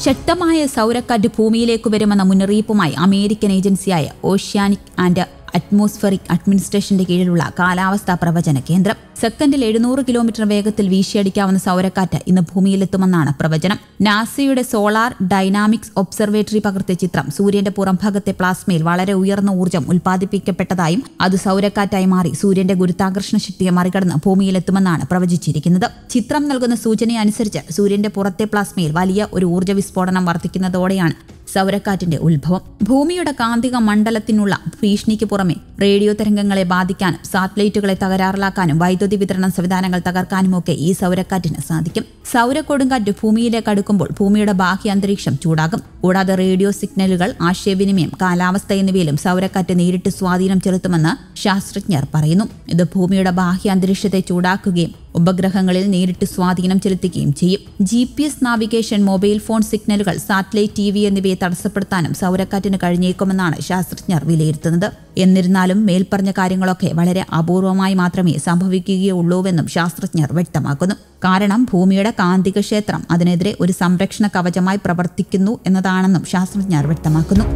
ശക്തമായ സൗരക്കാറ്റ് ഭൂമിയിലേക്ക് വരുമെന്ന മുന്നറിയിപ്പുമായി അമേരിക്കൻ ഏജൻസിയായ ഓഷ്യാനിക് ആൻഡ് അറ്റ്മോസ്ഫറിക് അഡ്മിനിസ്ട്രേഷന്റെ കീഴിലുള്ള കാലാവസ്ഥാ പ്രവചന കേന്ദ്രം സെക്കൻഡിൽ എഴുന്നൂറ് കിലോമീറ്റർ വേഗത്തിൽ വീശിയടിക്കാവുന്ന സൗരക്കാറ്റ് ഇന്ന് ഭൂമിയിലെത്തുമെന്നാണ് പ്രവചനം നാസയുടെ സോളാർ ഡൈനാമിക്സ് ഒബ്സർവേറ്ററി പകർത്തിയ ചിത്രം സൂര്യന്റെ പുറംഭാഗത്തെ പ്ലാസ്മയിൽ വളരെ ഉയർന്ന ഊർജ്ജം ഉൽപ്പാദിപ്പിക്കപ്പെട്ടതായും അത് സൗരക്കാറ്റായി മാറി സൂര്യന്റെ ഗുരുത്വാകർഷണ ശക്തിയെ മറികടന്ന് ഭൂമിയിലെത്തുമെന്നാണ് പ്രവചിച്ചിരിക്കുന്നത് ചിത്രം നൽകുന്ന സൂചനയനുസരിച്ച് സൂര്യന്റെ പുറത്തെ പ്ലാസ്മയിൽ വലിയ ഒരു ഊർജ്ജ വിസ്ഫോടനം വർദ്ധിക്കുന്നതോടെയാണ് സൗരക്കാറ്റിന്റെ ഉത്ഭവം ഭൂമിയുടെ കാന്തിക മണ്ഡലത്തിനുള്ള ഭീഷണിക്ക് പുറമെ റേഡിയോ തരംഗങ്ങളെ ബാധിക്കാനും സാറ്റലൈറ്റുകളെ തകരാറിലാക്കാനും വൈദ്യുതി വിതരണ സംവിധാനങ്ങൾ തകർക്കാനുമൊക്കെ ഈ സൗരക്കാറ്റിന് സാധിക്കും സൗരക്കൊടുങ്കാറ്റ് ഭൂമിയിലേക്ക് അടുക്കുമ്പോൾ ഭൂമിയുടെ ബാഹ്യ അന്തരീക്ഷം ചൂടാകും കൂടാതെ റേഡിയോ സിഗ്നലുകൾ ആശയവിനിമയം കാലാവസ്ഥ എന്നിവയിലും സൗരക്കാറ്റ് നേരിട്ട് സ്വാധീനം ചെലുത്തുമെന്ന് ശാസ്ത്രജ്ഞർ പറയുന്നു ഇത് ഭൂമിയുടെ ബാഹ്യ അന്തരീക്ഷത്തെ ചൂടാക്കുകയും ഉപഗ്രഹങ്ങളിൽ നേരിട്ട് സ്വാധീനം ചെലുത്തുകയും ചെയ്യും G P S navigation mobile phone സിഗ്നലുകൾ സാറ്റലൈറ്റ് ടി വി എന്നിവയെ തടസ്സപ്പെടുത്താനും സൗരക്കാറ്റിന് കഴിഞ്ഞേക്കുമെന്നാണ് ശാസ്ത്രജ്ഞർ വിലയിരുത്തുന്നത് എന്നിരുന്നാലും മേൽപ്പറഞ്ഞ കാര്യങ്ങളൊക്കെ വളരെ അപൂർവമായി മാത്രമേ സംഭവിക്കുകയുള്ളൂവെന്നും ശാസ്ത്രജ്ഞർ വ്യക്തമാക്കുന്നു കാരണം ഭൂമിയുടെ കാന്തിക ക്ഷേത്രം അതിനെതിരെ ഒരു സംരക്ഷണ കവചമായി പ്രവർത്തിക്കുന്നു എന്നതാണെന്നും ശാസ്ത്രജ്ഞർ വ്യക്തമാക്കുന്നു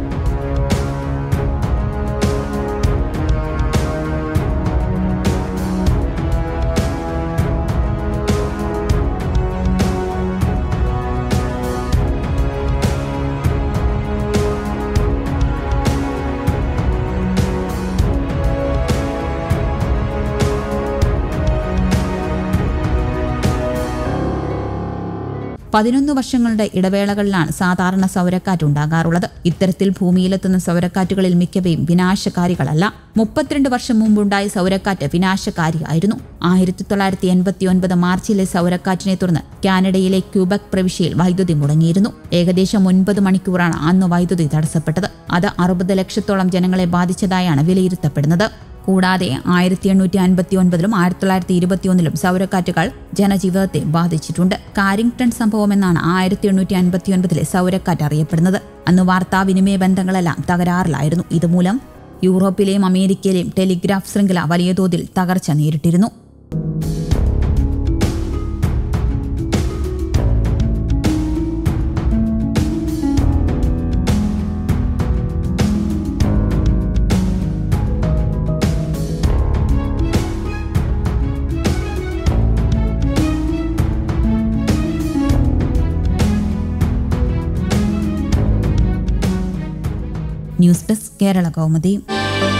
പതിനൊന്ന് വർഷങ്ങളുടെ ഇടവേളകളിലാണ് സാധാരണ സൗരക്കാറ്റ് ഉണ്ടാകാറുള്ളത് ഇത്തരത്തിൽ ഭൂമിയിലെത്തുന്ന സൗരക്കാറ്റുകളിൽ മിക്കവയും വിനാശകാരികളല്ല മുപ്പത്തിരണ്ട് വർഷം മുമ്പുണ്ടായ സൗരക്കാറ്റ് വിനാശകാരിയായിരുന്നു ആയിരത്തി തൊള്ളായിരത്തി എൺപത്തി ഒൻപത് മാർച്ചിലെ സൗരക്കാറ്റിനെ തുടർന്ന് കാനഡയിലെ ക്യൂബക് പ്രവിശ്യയിൽ വൈദ്യുതി മുടങ്ങിയിരുന്നു ഏകദേശം ഒൻപത് മണിക്കൂറാണ് അന്ന് വൈദ്യുതി തടസ്സപ്പെട്ടത് അത് അറുപത് ലക്ഷത്തോളം ജനങ്ങളെ ബാധിച്ചതായാണ് വിലയിരുത്തപ്പെടുന്നത് കൂടാതെ ആയിരത്തി എണ്ണൂറ്റി അൻപത്തി ഒൻപതിലും ആയിരത്തി തൊള്ളായിരത്തി ഇരുപത്തിയൊന്നിലും സൗരക്കാറ്റുകൾ ജനജീവിതത്തെ ബാധിച്ചിട്ടുണ്ട് കാരിങ്ടൺ സംഭവം എന്നാണ് ആയിരത്തി എണ്ണൂറ്റി അൻപത്തി ഒൻപതിലെ സൗരക്കാറ്റ് അറിയപ്പെടുന്നത് അന്ന് വാർത്താവിനിമയ ബന്ധങ്ങളെല്ലാം തകരാറിലായിരുന്നു ഇതുമൂലം യൂറോപ്പിലെയും അമേരിക്കയിലെയും ടെലിഗ്രാഫ് ശൃംഖല വലിയ തോതിൽ തകർച്ച നേരിട്ടിരുന്നു ന്യൂസ് ഡെസ്ക് കേരള കൗമുദി